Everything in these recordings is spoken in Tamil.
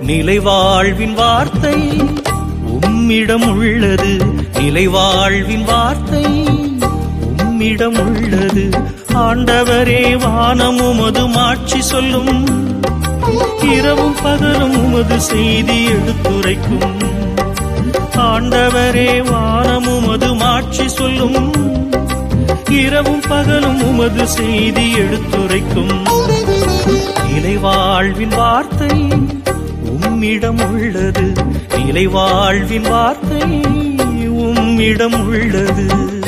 நிலை வாழ்வின் வார்த்தை உம்மிடம் உள்ளது நிலை வாழ்வின் வார்த்தை உம்மிடம் உள்ளது ஆண்டவரே வானம் உமது மாட்சி சொல்லும் இரவும் பகலும் உமது செய்தி எடுத்துரைக்கும் ஆண்டவரே வானம் உமது மாட்சி சொல்லும் இரவும் பகலும் உமது செய்தி எடுத்துரைக்கும் நிலை வாழ்வின் வார்த்தை உம்மிடம் உள்ளது நிலை வாழ்வின் வார்த்தை உம்மிடம் உள்ளது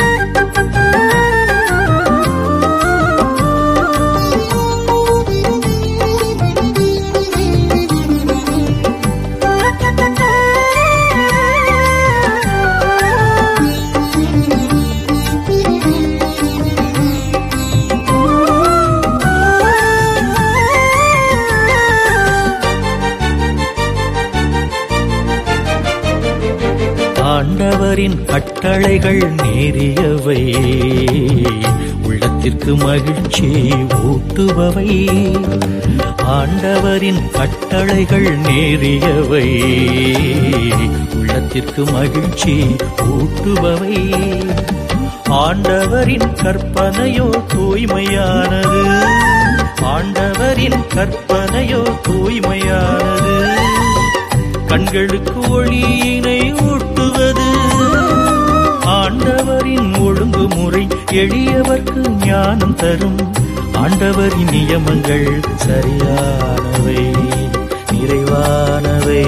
ஆண்டவரின் கட்டளைகள் நேரியவை உள்ளத்திற்கு மகிழ்ச்சி ஊட்டுபவை ஆண்டவரின் கட்டளைகள் நேரியவை உள்ளத்திற்கு மகிழ்ச்சி ஊட்டுபவை ஆண்டவரின் கற்பனையோ தூய்மையானது ஆண்டவரின் கற்பனையோ தூய்மையானது கண்களுக்கு ஒளியினை ஊட்டுவது ஆண்டவரின் ஒழுங்குமுறை எளியவர்க்கு ஞானம் தரும் ஆண்டவரின் நியமங்கள் சரியானவை நிறைவானவை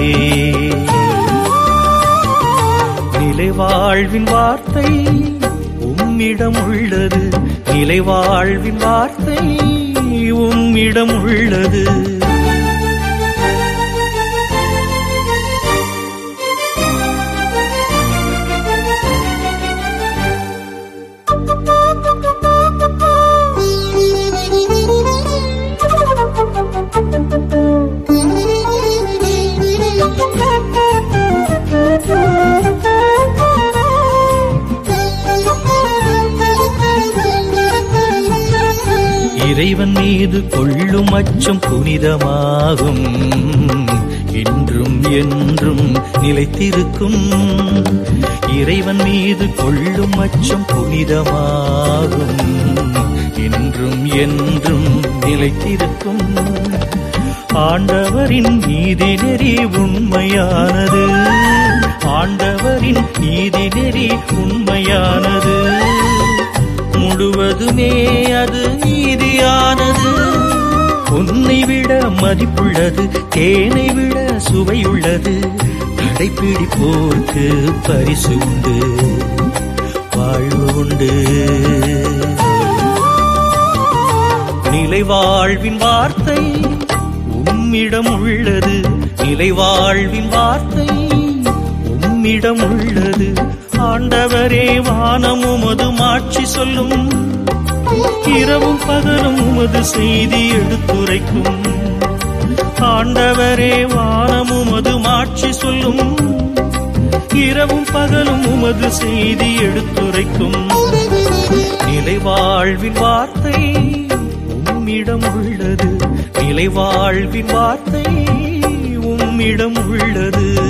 நிலை வாழ்வின் வார்த்தை உம்மிடம் உள்ளது நிலை வாழ்வின் வார்த்தை உம்மிடம் உள்ளது இறைவன் மீது கொள்ளும் அச்சம் புனிதமாகும் இன்றும் என்றும் நிலைத்திருக்கும் இறைவன் மீது கொள்ளும் அச்சம் புனிதமாகும் இன்றும் என்றும் நிலைத்திருக்கும் ஆண்டவரின் நீதி நெறி உண்மையானது ஆண்டவரின் நீதி நெறி உண்மையானது முழுவதுமே அது நீதியானது பொன்னை விட மதிப்புள்ளது தேனை விட சுவையுள்ளது கடைப்பிடிப்போர்க்கு பரிசு உண்டு வாழ்வு உண்டு நிலை வாழ்வின் வார்த்தை உம்மிடம் உள்ளது நிலை வாழ்வின் வார்த்தை உம்மிடம் உள்ளது ஆண்டவரே வானம் உமது மாட்சி சொல்லும் இரவும் பகலும் உமது செய்தி எடுத்துரைக்கும் ஆண்டவரே வானம் உமது மாட்சி சொல்லும் இரவும் பகலும் உமது செய்தி எடுத்துரைக்கும் நிலை வாழ்வின் வார்த்தை உம்மிடம் உள்ளது நிலை வாழ்வின் வார்த்தை உம்மிடம் உள்ளது